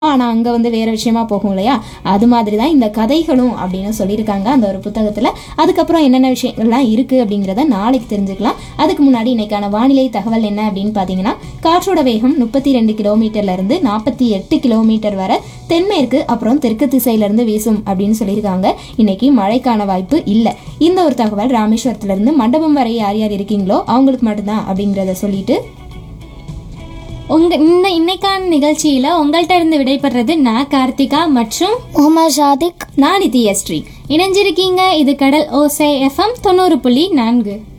ஆனால் அங்கே வந்து வேறு விஷயமா போகும் இல்லையா அது மாதிரி தான் இந்த கதைகளும் அப்படின்னு சொல்லியிருக்காங்க அந்த ஒரு புத்தகத்தில் அதுக்கப்புறம் என்னென்ன விஷயங்கள்லாம் இருக்குது அப்படிங்கிறத நாளைக்கு தெரிஞ்சுக்கலாம் அதுக்கு முன்னாடி இன்னைக்கான வானிலை தகவல் என்ன அப்படின்னு பார்த்தீங்கன்னா காற்றோட வேகம் முப்பத்தி ரெண்டு கிலோமீட்டர்லேருந்து நாற்பத்தி எட்டு கிலோமீட்டர் வரை தென்மேற்கு அப்புறம் தெற்கு திசையிலேருந்து வீசும் அப்படின்னு சொல்லியிருக்காங்க இன்னைக்கு மழைக்கான வாய்ப்பு இல்லை இந்த ஒரு தகவல் ராமேஸ்வரத்துலேருந்து மண்டபம் வரை யார் யார் இருக்கீங்களோ அவங்களுக்கு மட்டும்தான் அப்படிங்கிறத சொல்லிட்டு உங்க இந்த இன்னைக்கான நிகழ்ச்சியில உங்கள்கிட்ட இருந்து விடைபெறது நான் கார்த்திகா மற்றும் முகமது சாதிக் நான் நித்யஸ்ரீ இணைஞ்சிருக்கீங்க இது கடல் ஓசை எஃப்எம் தொண்ணூறு புள்ளி நான்கு